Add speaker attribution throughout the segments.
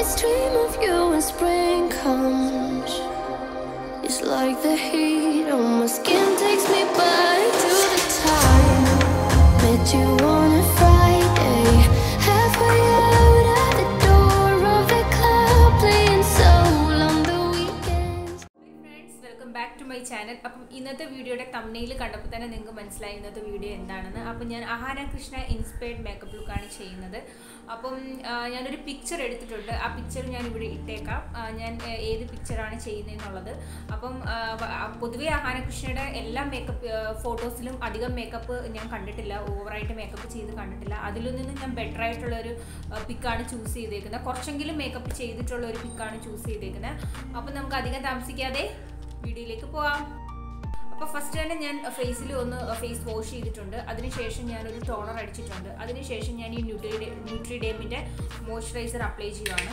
Speaker 1: always dream of you when spring comes. It's like the heat on my skin takes me back to the time met you on a Friday. Halfway out at the door of the club, playing soul on the weekends.
Speaker 2: Friends welcome back to my channel അപ്പം ഇന്നത്തെ വീഡിയോയുടെ തമ്മനയിൽ കണ്ടപ്പോൾ തന്നെ നിങ്ങൾക്ക് മനസ്സിലായി ഇന്നത്തെ video എന്താണെന്ന് അപ്പം ഞാൻ അഹാന കൃഷ്ണ ഇൻസ്പയർഡ് മേക്കപ്പ് ലുക്കാണ് ചെയ്യുന്നത് അപ്പം ആ, ഞാനൊരു പിക്ചർ എടുത്തിട്ടുണ്ട് ആ പിക്ചർ ഞാൻ ഇവിടെ ഇട്ടേക്കാം ആ, ഞാൻ ആ, ഏത് പിക്ചറാണ് ചെയ്യുന്നതെന്നുള്ളത് അപ്പം ആ, വ- ആ, പൊതുവേ അഹാന കൃഷ്ണയുടെ എല്ലാ മേക്കപ്പ് ഫോട്ടോസിലും അധികം മേക്കപ്പ് ഞാൻ കണ്ടിട്ടില്ല ഓവറായിട്ട് മേക്കപ്പ് ചെയ്ത് കണ്ടിട്ടില്ല അതിൽ നിന്ന് ഞാൻ ബെറ്റർ ആയിട്ടുള്ള ഒരു പിക്കാണ് ചൂസ് ചെയ്തേക്കുന്നത് കുറച്ചെങ്കിലും മേക്കപ്പ് ചെയ്തിട്ടുള്ള ഒരു പിക്കാണ് ചൂസ് ചെയ്തേക്കുന്നത് അപ്പം നമുക്ക് അധികം താമസിക്കാതെ വീഡിയോയിലേക്ക് പോവാം അപ്പോൾ ഫസ്റ്റ് തന്നെ ഞാൻ ഫേസിൽ ഒന്ന് ഫേസ് വാഷ് ചെയ്തിട്ടുണ്ട് അതിനുശേഷം ഞാനൊരു ടോണർ അടിച്ചിട്ടുണ്ട് അതിനുശേഷം ഞാൻ ഈ ന്യൂട്രി ന്യൂട്രിഡേമിൻ്റെ മോയ്സ്ചറൈസർ അപ്ലൈ ചെയ്യുവാണ്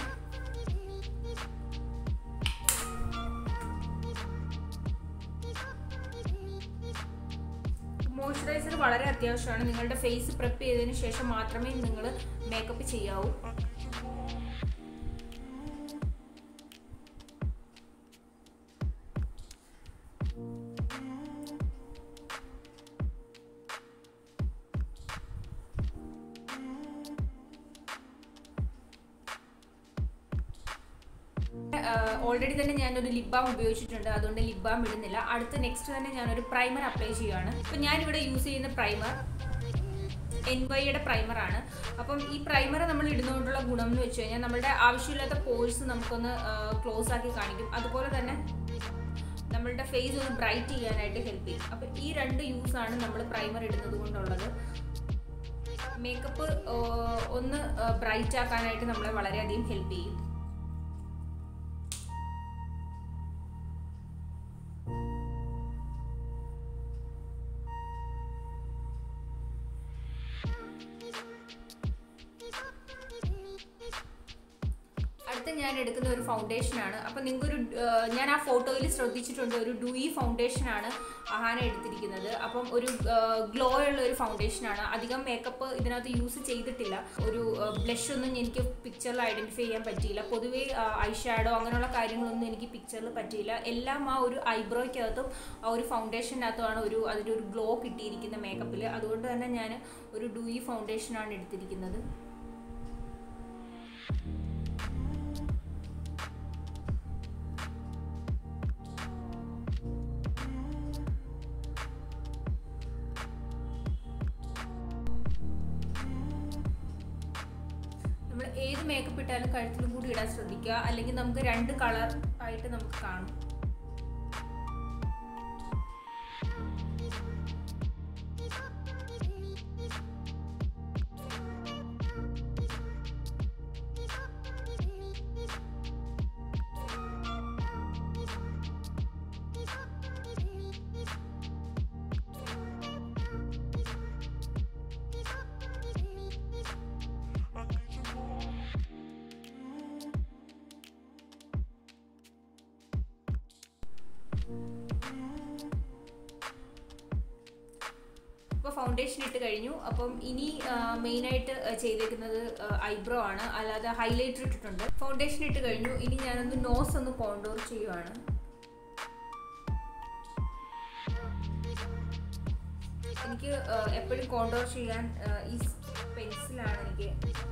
Speaker 2: മോയ്സ്ചറൈസർ വളരെ അത്യാവശ്യമാണ് നിങ്ങളുടെ ഫേസ് പ്രെപ്പ് ചെയ്തതിന് ശേഷം മാത്രമേ നിങ്ങൾ മേക്കപ്പ് ചെയ്യാവൂ ഓൾറെഡി തന്നെ ഞാനൊരു ലിപ് ബാം ഉപയോഗിച്ചിട്ടുണ്ട് അതുകൊണ്ട് ലിപ് ബാം ഇടുന്നില്ല അടുത്ത നെക്സ്റ്റ് തന്നെ ഞാനൊരു പ്രൈമർ അപ്ലൈ ചെയ്യുകയാണ് അപ്പം ഞാനിവിടെ യൂസ് ചെയ്യുന്ന പ്രൈമർ എൻ വൈയുടെ പ്രൈമറാണ് അപ്പം ഈ പ്രൈമർ നമ്മൾ ഇടുന്നതുകൊണ്ടുള്ള ഗുണം എന്ന് വെച്ച് കഴിഞ്ഞാൽ നമ്മുടെ ആവശ്യമില്ലാത്ത പോഴ്സ് നമുക്കൊന്ന് ക്ലോസ് ആക്കി കാണിക്കും അതുപോലെ തന്നെ നമ്മളുടെ ഫേസ് ഒന്ന് ബ്രൈറ്റ് ചെയ്യാനായിട്ട് ഹെൽപ്പ് ചെയ്യും അപ്പം ഈ രണ്ട് യൂസാണ് നമ്മൾ പ്രൈമർ ഇടുന്നത് കൊണ്ടുള്ളത് മേക്കപ്പ് ഒന്ന് ബ്രൈറ്റ് ആക്കാനായിട്ട് നമ്മളെ വളരെയധികം ഹെൽപ്പ് ചെയ്യും അടുത്ത ഞാൻ എടുക്കുന്ന ഒരു ഫൗണ്ടേഷനാണ് അപ്പം നിങ്ങൾക്കൊരു ഏഹ്, ഞാൻ ആ ഫോട്ടോയിൽ ശ്രദ്ധിച്ചിട്ടുണ്ട് ഒരു ഡൂയി ഫൗണ്ടേഷനാണ് അഹാന എടുത്തിരിക്കുന്നത് അപ്പം ഒരു ഗ്ലോ ഉള്ള ഒരു ഫൗണ്ടേഷനാണ് അധികം മേക്കപ്പ് ഇതിനകത്ത് യൂസ് ചെയ്തിട്ടില്ല ഒരു ബ്ലഷ് ഒന്നും എനിക്ക് പിക്ചറിൽ ഐഡൻറ്റിഫൈ ചെയ്യാൻ പറ്റിയില്ല പൊതുവേ ഐ ഷാഡോ അങ്ങനെയുള്ള കാര്യങ്ങളൊന്നും എനിക്ക് പിക്ചറിൽ പറ്റിയില്ല എല്ലാം ആ ഒരു ഐബ്രോയ്ക്കകത്തും ആ ഒരു ഫൗണ്ടേഷനകത്തുമാണ് ഒരു അതിൻ്റെ ഒരു ഗ്ലോ കിട്ടിയിരിക്കുന്ന മേക്കപ്പിൽ അതുകൊണ്ട് തന്നെ ഞാൻ ഒരു ഡൂയി ഫൗണ്ടേഷനാണ് എടുത്തിരിക്കുന്നത് നമ്മൾ ഏത് മേക്കപ്പ് ഇട്ടാലും കഴുത്തിലും കൂടി ഇടാൻ ശ്രദ്ധിക്കുക അല്ലെങ്കിൽ നമുക്ക് രണ്ട് കളർ ആയിട്ട് നമുക്ക് കാണും ഇപ്പോൾ ഫൗണ്ടേഷൻ ഇട്ട് കഴിഞ്ഞു അപ്പം ഇനി മെയിനായിട്ട് ചെയ്തേക്കുന്നത് ഐബ്രോ ആണ് അല്ലാതെ ഹൈലൈറ്റർ ഇട്ടിട്ടുണ്ട് ഫൗണ്ടേഷൻ ഇട്ട് കഴിഞ്ഞു ഇനി ഞാനൊന്ന് നോസ് ഒന്ന് കോണ്ടോർ ചെയ്യുവാണ് എനിക്ക് എപ്പോഴും കോണ്ടോർ ചെയ്യാൻ ആ, ഈ പെൻസിലാണ് എനിക്ക്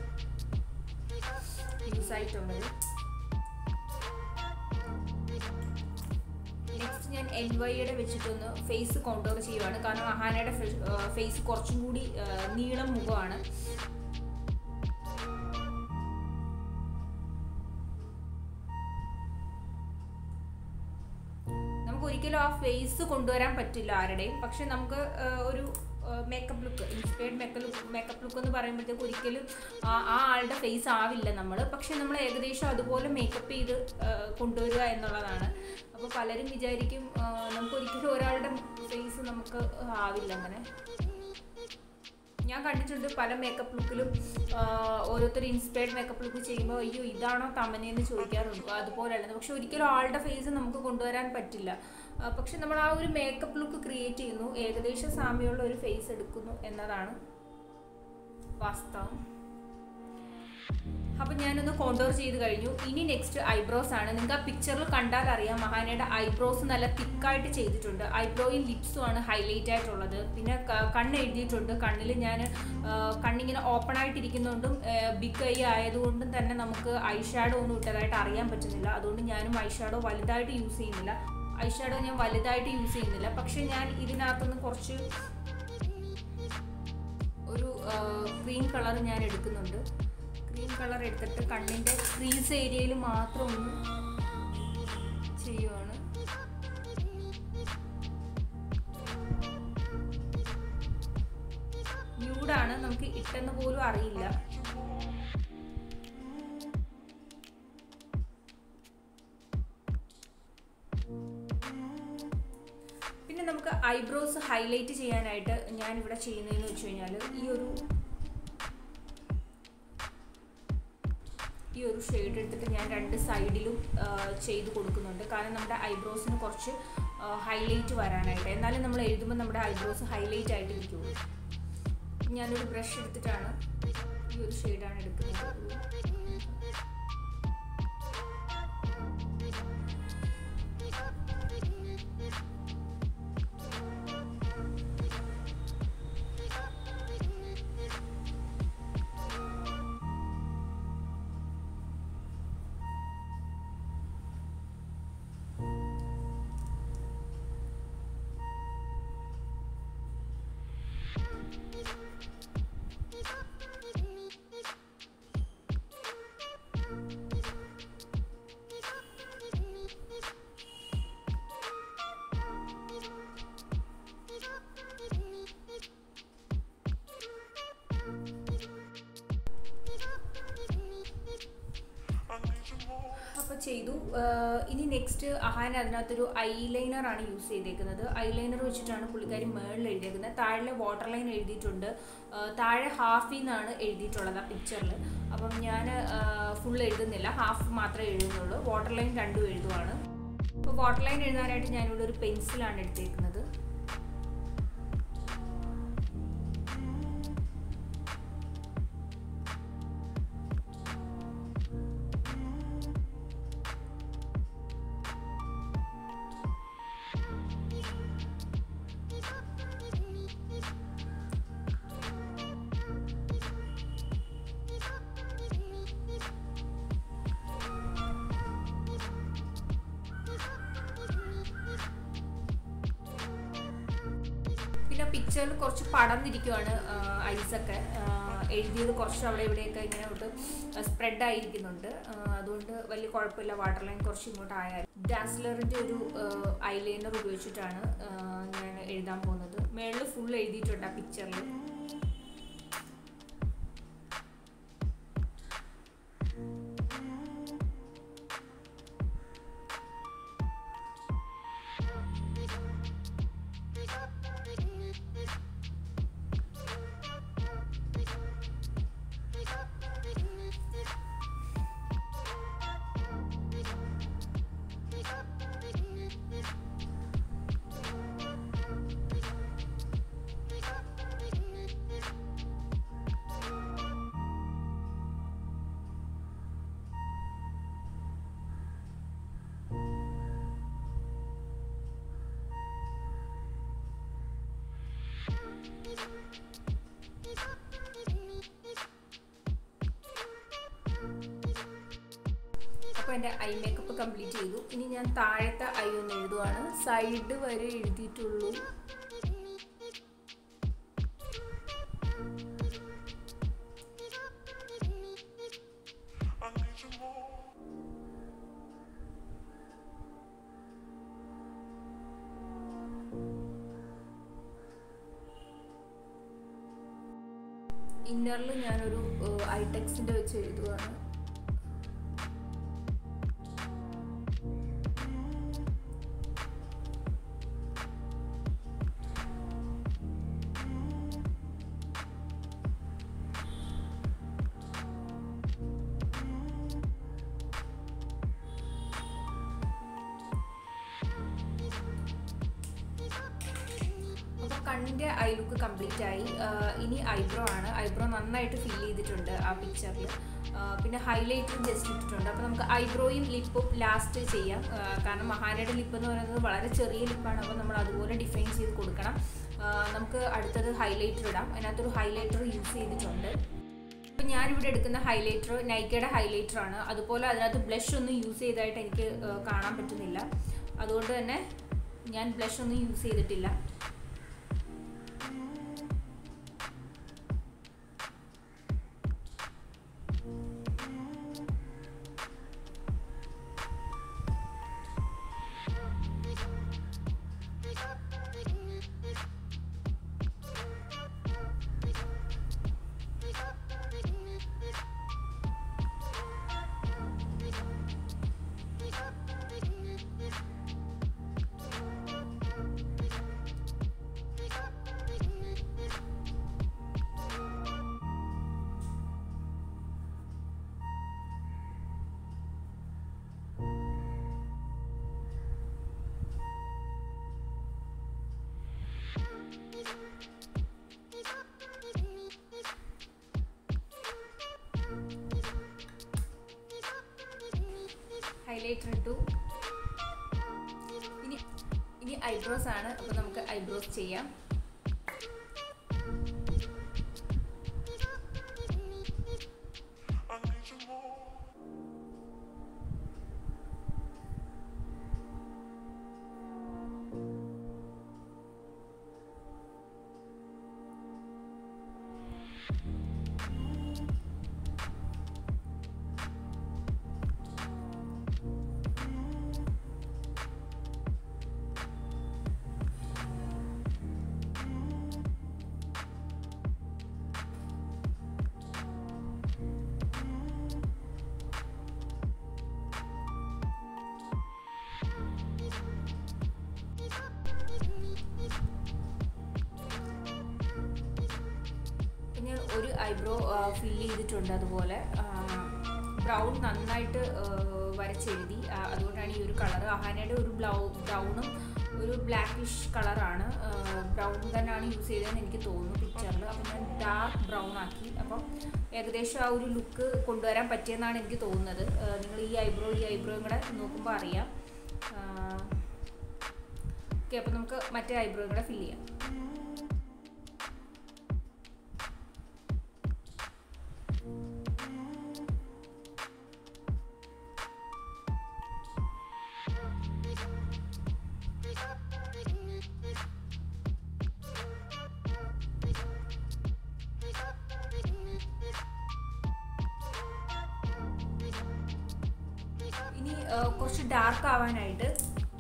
Speaker 2: യൂസ് ആയിട്ടുള്ളത് നെക്സ്റ്റ് ഞാൻ എൻ വൈയുടെ വെച്ചിട്ടൊന്ന് ഫേസ് കോണ്ടോർ ചെയ്യുവാണ് കാരണം അഹാനയുടെ ഫേസ് കുറച്ചും കൂടി ആ, നീളം മുഖമാണ് നമുക്ക് ഒരിക്കലും ആ ഫേസ് കൊണ്ടുവരാൻ പറ്റില്ല ആരുടെയും പക്ഷെ നമുക്ക് ആ, ഒരു makeup look inspired makeup look makeup look എന്ന് പറയുമ്പോഴത്തേക്ക് ഒരിക്കലും ആ ആ ആളുടെ ഫേസ് ആവില്ല നമ്മൾ പക്ഷെ നമ്മൾ ഏകദേശം അതുപോലെ മേക്കപ്പ് ചെയ്ത് ആ, കൊണ്ടുവരിക എന്നുള്ളതാണ് അപ്പോൾ പലരും വിചാരിക്കും ആ, നമുക്ക് ഒരിക്കലും ഒരാളുടെ ഫേസ് നമുക്ക് ആവില്ല അങ്ങനെ ഞാൻ കണ്ടിട്ടുണ്ട് പല മേക്കപ്പ് ലുക്കിലും ഓരോരുത്തർ ഇൻസ്പയർഡ് മേക്കപ്പ് ലുക്ക് ചെയ്യുമ്പോൾ അയ്യോ ഇതാണോ തമനെന്ന് ചോദിക്കാറുണ്ട് അതുപോലെയല്ല പക്ഷെ ഒരിക്കലും ആളുടെ ഫേസ് നമുക്ക് കൊണ്ടുവരാൻ പറ്റില്ല ആ, പക്ഷെ നമ്മൾ ആ ഒരു മേക്കപ്പ് ലുക്ക് ക്രിയേറ്റ് ചെയ്യുന്നു ഏകദേശം സാമ്യമുള്ള ഒരു ഫേസ് എടുക്കുന്നു എന്നതാണ് വാസ്തവം അപ്പം ഞാനൊന്ന് കോണ്ടോർ ചെയ്ത് കഴിഞ്ഞു ഇനി നെക്സ്റ്റ് ഐബ്രോസ് ആണ് നിങ്ങൾക്ക് ആ പിക്ചറിൽ കണ്ടാൽ അറിയാം മഹാനയുടെ ഐബ്രോസ് നല്ല തിക്കായിട്ട് ചെയ്തിട്ടുണ്ട് ഐബ്രോയും ലിപ്സും ആണ് ഹൈലൈറ്റ് ആയിട്ടുള്ളത് പിന്നെ ക- കണ്ണ് എഴുതിയിട്ടുണ്ട് കണ്ണിൽ ഞാൻ കണ്ണിങ്ങനെ ഓപ്പൺ ആയിട്ടിരിക്കുന്നതുകൊണ്ടും ബിഗ് ഐ ആയതുകൊണ്ടും തന്നെ നമുക്ക് ഐ ഷാഡോ ഒന്നും ഇട്ടതായിട്ട് അറിയാൻ പറ്റുന്നില്ല അതുകൊണ്ട് ഞാനും ഐ ഷാഡോ വലുതായിട്ട് യൂസ് ചെയ്യുന്നില്ല ഐ ഷാഡോ ഞാൻ വലുതായിട്ട് യൂസ് ചെയ്യുന്നില്ല പക്ഷേ ഞാൻ ഇതിനകത്തുനിന്ന് കുറച്ച് ഒരു ക്രീം കളർ ഞാൻ എടുക്കുന്നുണ്ട് ക്രീം കളർ എടുത്തിട്ട് കണ്ണിൻ്റെ ക്രീസ് ഏരിയയിൽ മാത്രം ഒന്ന് ചെയ്യുവാണ് ന്യൂഡാണ് നമുക്ക് ഇട്ടെന്ന് പോലും അറിയില്ല പിന്നെ നമുക്ക് ഐബ്രോസ് ഹൈലൈറ്റ് ചെയ്യാനായിട്ട് ഞാൻ ഇവിടെ ചെയ്യുന്നതെന്ന് വെച്ച് കഴിഞ്ഞാൽ ഈ ഒരു ഈ ഒരു ഷെയ്ഡ് എടുത്തിട്ട് ഞാൻ രണ്ട് സൈഡിലും ചെയ്ത് കൊടുക്കുന്നുണ്ട് കാരണം നമ്മുടെ ഐബ്രോസിന് കുറച്ച് ഹൈലൈറ്റ് വരാനായിട്ട് എന്നാലും നമ്മൾ എഴുതുമ്പോൾ നമ്മുടെ ഐബ്രോസ് ഹൈലൈറ്റ് ആയിട്ട് ഇരിക്കുള്ളൂ ഞാനൊരു ബ്രഷ് എടുത്തിട്ടാണ് ഈ ഒരു ഷെയ്ഡാണ് എടുക്കുന്നത് അപ്പോൾ ചെയ്തു ആഹ് ഇനി നെക്സ്റ്റ് അഹാൻ അതിനകത്തൊരു ഐലൈനർ ആണ് യൂസ് ചെയ്തേക്കുന്നത് ഐലൈനർ വെച്ചിട്ടാണ് പുള്ളിക്കാരി മേളിൽ എഴുതിയേക്കുന്നത് താഴെ വാട്ടർ ലൈൻ എഴുതിയിട്ടുണ്ട് ആഹ് താഴെ ഹാഫിൽ നിന്നാണ് എഴുതിയിട്ടുള്ളത് ആ പിക്ചറിൽ അപ്പം ഞാൻ ഫുൾ എഴുതുന്നില്ല ഹാഫ് മാത്രമേ എഴുതുന്നുള്ളൂ വാട്ടർ ലൈൻ രണ്ടും എഴുതുവാണ് അപ്പോൾ വാട്ടർ ലൈൻ എഴുതാനായിട്ട് ഞാനിവിടെ ഒരു പെൻസിലാണ് എടുത്തേക്കുന്നത് പിന്നെ പിക്ചറിൽ കുറച്ച് പടർന്നിരിക്കുവാണ് ഐസൊക്കെ എഴുതിയത് കുറച്ച് അവിടെ ഇവിടെയൊക്കെ ഇങ്ങനെ തൊട്ട് സ്പ്രെഡ് ആയിരിക്കുന്നുണ്ട് ആ, അതുകൊണ്ട് വലിയ കുഴപ്പമില്ല വാട്ടർ ലൈൻ കുറച്ച് ഇങ്ങോട്ട് ആയാൽ ഡാസ്ലറിൻ്റെ ഒരു ഐലൈനർ ഉപയോഗിച്ചിട്ടാണ് ആ, ഞാൻ എഴുതാൻ പോകുന്നത് മേളിൽ ഫുൾ എഴുതിയിട്ടുണ്ട് ആ പിക്ചറിൽ അപ്പോൾ എൻ്റെ ഐ മേക്കപ്പ് കംപ്ലീറ്റ് ചെയ്തു ഇനി ഞാൻ താഴത്തെ ഐ ഒന്ന് എഴുതുവാണ് സൈഡ് വരെ എഴുതിയിട്ടുള്ളൂ ഇന്നറിൽ ഞാനൊരു ഐടെക്സിൻ്റെ വെച്ച് എഴുതുവാണ് അപ്പോൾ കണ്ണിൻ്റെ ഐ ലുക്ക് കംപ്ലീറ്റ് ആയി ആഹ് ഇനി ഐബ്രോ ആണ് ഐബ്രോ നന്നായിട്ട് ഫിൽ ചെയ്തിട്ടുണ്ട് ആ പിക്ചറിൽ പിന്നെ ഹൈലൈറ്റർ ജസ്റ്റ് ഇട്ടിട്ടുണ്ട് അപ്പോൾ നമുക്ക് ഐബ്രോയും ലിപ്പും ലാസ്റ്റ് ചെയ്യാം ആ, കാരണം മഹാനയുടെ ലിപ്പ് എന്ന് പറയുന്നത് വളരെ ചെറിയ ലിപ്പാണ് അപ്പോൾ നമ്മൾ അതുപോലെ ഡിഫൈൻ ചെയ്ത് കൊടുക്കണം ആ, നമുക്ക് അടുത്തത് ഹൈലൈറ്റർ ഇടാം അതിനകത്തൊരു ഹൈലൈറ്റർ യൂസ് ചെയ്തിട്ടുണ്ട് അപ്പോൾ ഞാനിവിടെ എടുക്കുന്ന ഹൈലൈറ്റർ നൈക്കയുടെ ഹൈലൈറ്റർ ആണ് അതുപോലെ അതിനകത്ത് ബ്ലഷ് ഒന്നും യൂസ് ചെയ്തതായിട്ട് എനിക്ക് ആ, കാണാൻ പറ്റുന്നില്ല അതുകൊണ്ട് തന്നെ ഞാൻ ബ്ലഷ് ഒന്നും യൂസ് ചെയ്തിട്ടില്ല ഹൈലൈറ്റർ ഇട്ടു ഇനി ഇനി ഐബ്രോസ് ആണ് അപ്പോൾ നമുക്ക് ഐബ്രോസ് ചെയ്യാം പിന്നെ ഒരു ഐബ്രോ ഫിൽ ചെയ്തിട്ടുണ്ട് അതുപോലെ ബ്രൗൺ നന്നായിട്ട് ആ, വരച്ചെഴുതി ആ, അതുകൊണ്ടാണ് ഈ ഒരു കളർ അഹാനയുടെ ഒരു ബ്ലൗ ബ്രൗണും ഒരു ബ്ലാക്കിഷ് കളറാണ് ബ്രൗൺ തന്നെയാണ് യൂസ് ചെയ്തതെന്ന് എനിക്ക് തോന്നുന്നു പിക്ചറിൽ അപ്പം ഞാൻ ഡാർക്ക് ബ്രൗൺ ആക്കി അപ്പം ഏകദേശം ആ ഒരു ലുക്ക് കൊണ്ടുവരാൻ പറ്റിയെന്നാണ് എനിക്ക് തോന്നുന്നത് നിങ്ങൾ ഈ ഐബ്രോ ഈ ഐബ്രോയും കൂടെ നോക്കുമ്പോൾ അറിയാം ഓക്കെ അപ്പം നമുക്ക് മറ്റേ ഐബ്രോയും കൂടെ ഫില്ല് ചെയ്യാം ഇനി ആ, കുറച്ച് ഡാർക്ക് ആവാനായിട്ട്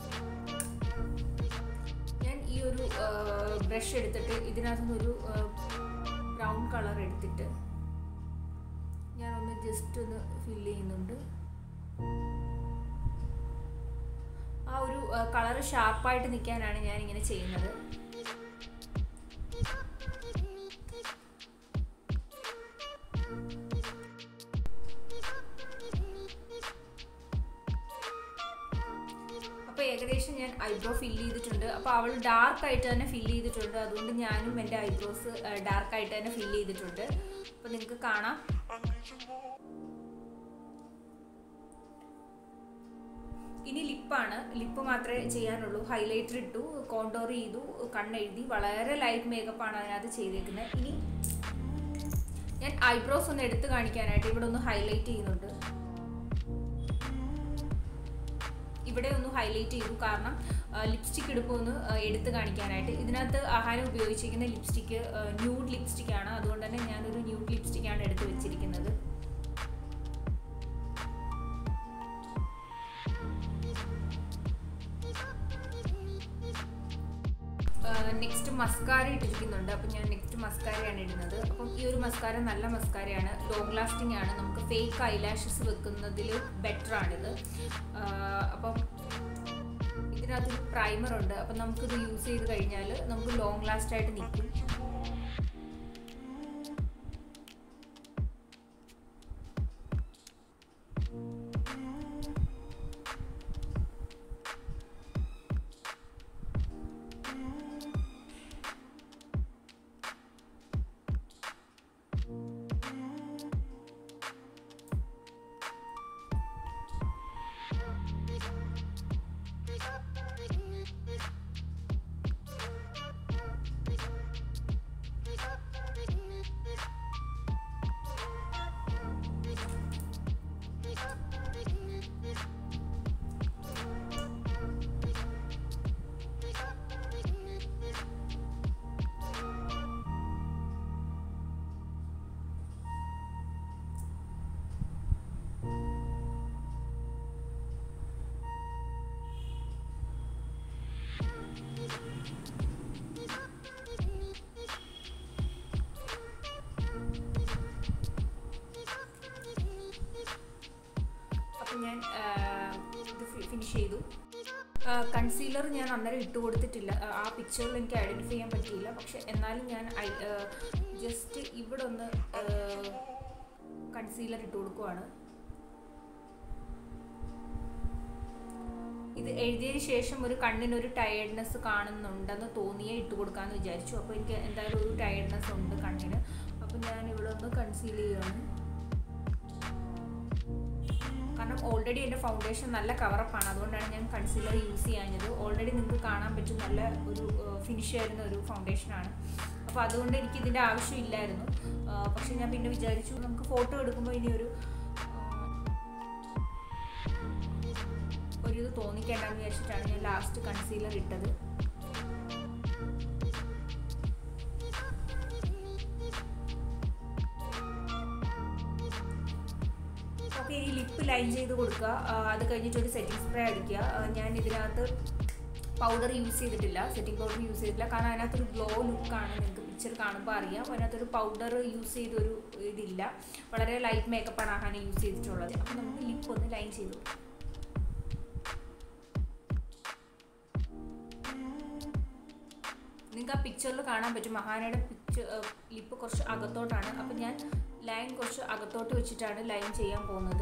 Speaker 2: ഞാൻ ഈ ഒരു ബ്രഷ് എടുത്തിട്ട് ഇതിനകത്തുനിന്നൊരു ബ്രൗൺ കളർ എടുത്തിട്ട് ഞാനൊന്ന് ജസ്റ്റ് ഒന്ന് ഫില്ല് ചെയ്യുന്നുണ്ട് ആ ഒരു കളർ ഷാർപ്പായിട്ട് നിൽക്കാനാണ് ഞാൻ ഇങ്ങനെ ചെയ്യുന്നത് അപ്പോൾ ഏകദേശം ഞാൻ ഐബ്രോ ഫില്ല് ചെയ്തിട്ടുണ്ട് അപ്പോൾ അവൾ ഡാർക്ക് ആയിട്ട് തന്നെ ഫില്ല് ചെയ്തിട്ടുണ്ട് അതുകൊണ്ട് ഞാനും എൻ്റെ ഐബ്രോസ് ഡാർക്ക് ആയിട്ട് തന്നെ ഫില്ല് ചെയ്തിട്ടുണ്ട് അപ്പോൾ നിങ്ങൾക്ക് കാണാം ഇനി ലിപ്പാണ് ലിപ്പ് മാത്രമേ ചെയ്യാനുള്ളൂ ഹൈലൈറ്റർ ഇട്ടു കോണ്ടോർ ചെയ്തു കണ്ണെഴുതി വളരെ ലൈറ്റ് മേക്കപ്പ് ആണ് അതിനകത്ത് ചെയ്തേക്കുന്നത് ഇനി ഞാൻ ഐബ്രോസ് ഒന്ന് എടുത്ത് കാണിക്കാനായിട്ട് ഇവിടെ ഒന്ന് ഹൈലൈറ്റ് ചെയ്യുന്നുണ്ട് ഇവിടെ ഒന്ന് ഹൈലൈറ്റ് ചെയ്തു കാരണം ലിപ്സ്റ്റിക് എടുപ്പ് ഒന്ന് ആ, എടുത്ത് കാണിക്കാനായിട്ട് ഇതിനകത്ത് ആഹാരം ഉപയോഗിച്ചിരിക്കുന്ന ലിപ്സ്റ്റിക്ക് ന്യൂഡ് ലിപ്സ്റ്റിക് ആണ് അതുകൊണ്ട് തന്നെ ഞാനൊരു ന്യൂഡ് ലിപ്സ്റ്റിക് ആണ് എടുത്ത് വെച്ചിരിക്കുന്നത് നെക്സ്റ്റ് മസ്കാര ഇട്ടിരിക്കുന്നുണ്ട് അപ്പം ഞാൻ നെക്സ്റ്റ് മസ്കാരയാണ് ഇടുന്നത് അപ്പം ഈ ഒരു മസ്കാര നല്ല മസ്കാരയാണ് ലോങ് ലാസ്റ്റിംഗ് ആണ് നമുക്ക് ഫേക്ക് ഐലാഷസ് വെക്കുന്നതിൽ ബെറ്റർ ആണിത് ആഹ് അപ്പം ഇതിനകത്ത് പ്രൈമർ ഉണ്ട് അപ്പം നമുക്കിത് യൂസ് ചെയ്ത് കഴിഞ്ഞാൽ നമുക്ക് ലോങ് ലാസ്റ്റ് ആയിട്ട് നിൽക്കും ഞാൻ ആ, ഇത് ഫിനിഷ് ചെയ്തു കൺസീലർ ഞാൻ അന്നേരം ഇട്ട് കൊടുത്തിട്ടില്ല ആ, ആ പിക്ചറിൽ എനിക്ക് ഐഡൻറ്റിഫൈ ചെയ്യാൻ പറ്റിയില്ല പക്ഷെ എന്നാലും ഞാൻ ജസ്റ്റ് ഇവിടെ ഒന്ന് കൺസീലർ ഇട്ട് കൊടുക്കുവാണ് ഇത് എഴുതിയതിന് ശേഷം ഒരു കണ്ണിനൊരു ടയേർഡ്നെസ് കാണുന്നുണ്ടെന്ന് തോന്നിയേ ഇട്ട് കൊടുക്കാമെന്ന് വിചാരിച്ചു അപ്പോൾ എനിക്ക് എന്തായാലും ഒരു ടയേർഡ്നെസ് ഉണ്ട് കണ്ണിന് അപ്പോൾ ഞാൻ ഇവിടെ ഒന്ന് കൺസീൽ ചെയ്യുകയാണ് കാരണം ഓൾറെഡി എൻ്റെ ഫൗണ്ടേഷൻ നല്ല കവറപ്പാണ് അതുകൊണ്ടാണ് ഞാൻ കൺസീലർ യൂസ് ചെയ്യാഞ്ഞത് ഓൾറെഡി നിങ്ങൾക്ക് കാണാൻ പറ്റും നല്ല ഒരു ഫിനിഷ് വരുന്ന ഒരു ഫൗണ്ടേഷനാണ് അപ്പോൾ അതുകൊണ്ട് എനിക്ക് ഇതിൻ്റെ ആവശ്യമില്ലായിരുന്നു ആ, പക്ഷേ ഞാൻ പിന്നെ വിചാരിച്ചു നമുക്ക് ഫോട്ടോ എടുക്കുമ്പോൾ ഇനി ഒരു ആ, ഒരു ഇത് തോന്നിക്കേണ്ടെന്ന് വിചാരിച്ചിട്ടാണ് ഞാൻ ലാസ്റ്റ് കൺസീലർ ഇട്ടത് ഓക്കെ ഈ ലിപ്പ് ലൈൻ ചെയ്ത് കൊടുക്കുക ആ, അത് കഴിഞ്ഞിട്ട് ഒരു സെറ്റിംഗ് സ്പ്രേ അടിക്കുക ആ, ഞാൻ ഇതിനകത്ത് പൗഡർ യൂസ് ചെയ്തിട്ടില്ല സെറ്റിംഗ് പൗഡർ യൂസ് ചെയ്തിട്ടില്ല കാരണം അതിനകത്തൊരു ഗ്ലോ ലുക്കാണ് നിങ്ങൾക്ക് പിക്ചർ കാണുമ്പോൾ അറിയാം അതിനകത്തൊരു പൗഡർ യൂസ് ചെയ്തൊരു ഇതില്ല വളരെ ലൈറ്റ് മേക്കപ്പാണ് ആഹാന യൂസ് ചെയ്തിട്ടുള്ളത് അപ്പോൾ നമുക്ക് ലിപ്പ് ഒന്ന് ലൈൻ ചെയ്ത് കൊടുക്കാം നിങ്ങൾക്ക് ആ പിക്ചറിൽ കാണാൻ പറ്റും മഹാനയുടെ പിക്ചർ ലിപ്പ് കുറച്ച് അകത്തോട്ടാണ് അപ്പം ഞാൻ ലൈൻ കുറച്ച് അകത്തോട്ട് വെച്ചിട്ടാണ് ലൈൻ ചെയ്യാൻ പോകുന്നത്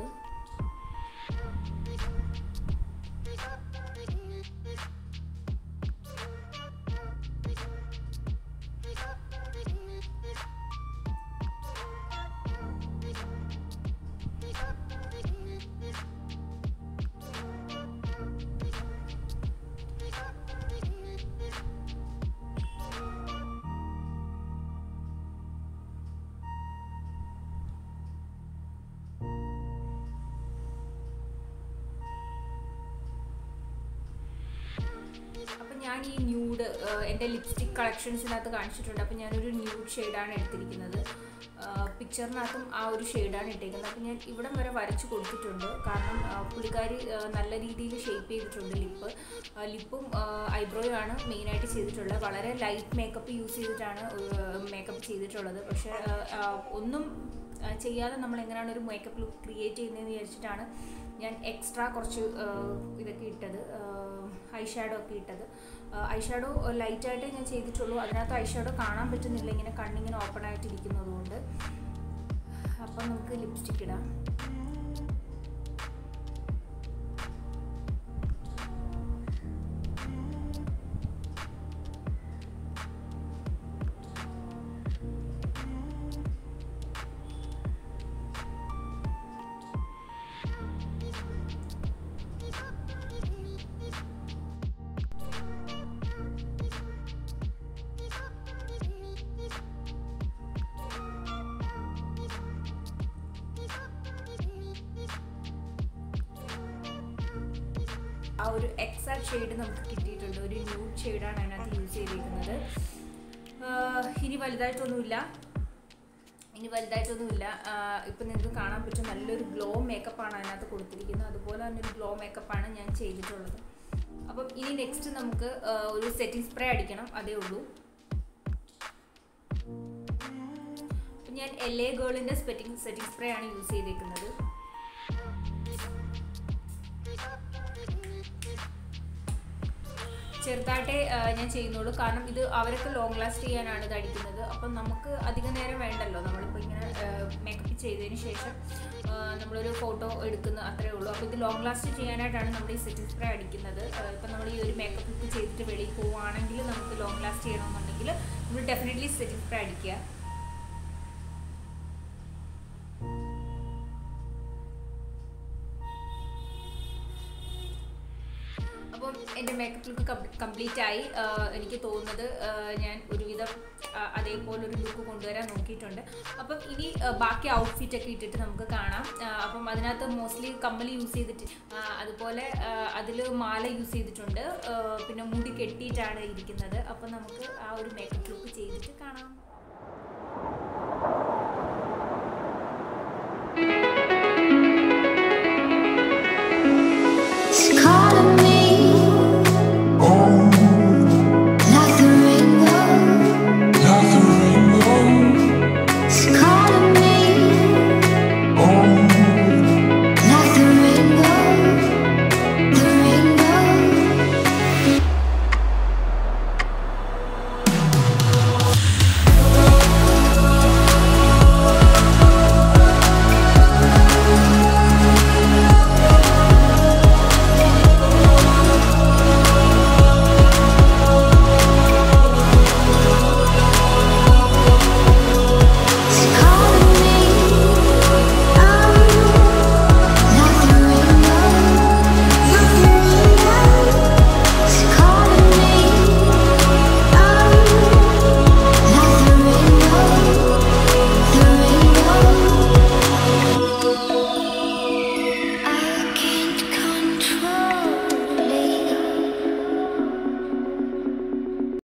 Speaker 2: അപ്പം ഞാൻ ഈ ന്യൂഡ് എൻ്റെ ലിപ്സ്റ്റിക് കളക്ഷൻസിനകത്ത് കാണിച്ചിട്ടുണ്ട് അപ്പം ഞാനൊരു ന്യൂഡ് ഷെയ്ഡാണ് എടുത്തിരിക്കുന്നത് പിക്ചറിനകത്തും ആ ഒരു ഷെയ്ഡാണ് ഇട്ടേക്കുന്നത് അപ്പം ഞാൻ ഇവിടം വരെ വരച്ച് കൊടുത്തിട്ടുണ്ട് കാരണം ആ, പുള്ളിക്കാരി ആ, നല്ല രീതിയിൽ ഷേപ്പ് ചെയ്തിട്ടുണ്ട് ലിപ്പ് ലിപ്പും ഐബ്രോയും ആണ് മെയിനായിട്ട് ചെയ്തിട്ടുള്ളത് വളരെ ലൈറ്റ് മേക്കപ്പ് യൂസ് ചെയ്തിട്ടാണ് മേക്കപ്പ് ചെയ്തിട്ടുള്ളത് പക്ഷേ ആ, ആ, ഒന്നും ആ, ചെയ്യാതെ നമ്മൾ എങ്ങനെയാണ് ഒരു മേക്കപ്പ് ലുക്ക് ക്രിയേറ്റ് ചെയ്യുന്നതെന്ന് വിചാരിച്ചിട്ടാണ് ഞാൻ എക്സ്ട്രാ കുറച്ച് ആ, ഇതൊക്കെ ഇട്ടത് ഐ ഷാഡോ ഒക്കെ ഇട്ടത് ഐ ഷാഡോ ലൈറ്റായിട്ടേ ഞാൻ ചെയ്തിട്ടുള്ളൂ അതിനകത്ത് ഐ ഷാഡോ കാണാൻ പറ്റുന്നില്ല ഇങ്ങനെ കണ്ണിങ്ങനെ ഓപ്പൺ ആയിട്ടിരിക്കുന്നത് കൊണ്ട് അപ്പം നമുക്ക് ലിപ്സ്റ്റിക് ഇടാം ആ ഒരു എക്സാക്ട് ഷെയ്ഡ് നമുക്ക് കിട്ടിയിട്ടുണ്ട് ഒരു ന്യൂഡ് ഷെയ്ഡാണ് അതിനകത്ത് യൂസ് ചെയ്തിരിക്കുന്നത് ആഹ് ഇനി വലുതായിട്ടൊന്നുമില്ല ഇനി വലുതായിട്ടൊന്നുമില്ല ഇപ്പം നിങ്ങൾക്ക് കാണാൻ പറ്റും നല്ലൊരു ഗ്ലോ മേക്കപ്പാണ് അതിനകത്ത് കൊടുത്തിരിക്കുന്നത് അതുപോലെ തന്നെ ഒരു ഗ്ലോ മേക്കപ്പാണ് ഞാൻ ചെയ്തിട്ടുള്ളത് അപ്പം ഇനി നെക്സ്റ്റ് നമുക്ക് ആഹ് ഒരു സെറ്റിംഗ് സ്പ്രേ അടിക്കണം അതേ ഉള്ളൂ അപ്പം ഞാൻ എൽ എ ഗേളിൻ്റെ സെറ്റിംഗ് സെറ്റിംഗ് സ്പ്രേ ആണ് യൂസ് ചെയ്തേക്കുന്നത് ചെറുതായിട്ടേ ആ, ഞാൻ ചെയ്യുന്നുള്ളൂ കാരണം ഇത് അവരൊക്കെ ലോങ് ലാസ്റ്റ് ചെയ്യാനാണ് ഇത് അടിക്കുന്നത് അപ്പം നമുക്ക് അധിക നേരം വേണ്ടല്ലോ നമ്മളിപ്പോൾ ഇങ്ങനെ മേക്കപ്പ് ചെയ്തതിന് ശേഷം ആ, നമ്മളൊരു ഫോട്ടോ എടുക്കുന്ന അത്രേ ഉള്ളൂ അപ്പോൾ ഇത് ലോങ് ലാസ്റ്റ് ചെയ്യാനായിട്ടാണ് നമ്മൾ ഈ സെറ്റിംഗ് സ്പ്രേ അടിക്കുന്നത് ഇപ്പം നമ്മൾ ഈ ഒരു മേക്കപ്പ് ലുക്ക് ചെയ്തിട്ട് വെളിയിൽ പോവുകയാണെങ്കിൽ നമുക്ക് ലോങ് ലാസ്റ്റ് ചെയ്യണമെന്നുണ്ടെങ്കിൽ നമ്മൾ ഡെഫിനറ്റ്ലി സെറ്റിംഗ് സ്പ്രേ അടിക്കുക അപ്പം എൻ്റെ മേക്കപ്പ് ലുക്ക് കംപ്ലീറ്റ് ആയി ആഹ് എനിക്ക് തോന്നുന്നത് ആഹ് ഞാൻ ഒരുവിധം ആഹ് അതേപോലെ ഒരു ലുക്ക് കൊണ്ടുവരാൻ നോക്കിയിട്ടുണ്ട് അപ്പം ഇനി ആഹ് ബാക്കി ഔട്ട്ഫിറ്റ് ഒക്കെ ഇട്ടിട്ട് നമുക്ക് കാണാം ആഹ് അപ്പം അതിനകത്ത് മോസ്റ്റ്ലി കമ്മൽ യൂസ് ചെയ്തിട്ട് ആഹ് അതുപോലെ അതിൽ മാല യൂസ് ചെയ്തിട്ടുണ്ട് ആഹ് പിന്നെ മുടി കെട്ടിയിട്ടാണ് ഇരിക്കുന്നത് അപ്പം നമുക്ക് ആ ഒരു മേക്കപ്പ് ലുക്ക് ചെയ്തിട്ട് കാണാം
Speaker 1: Sky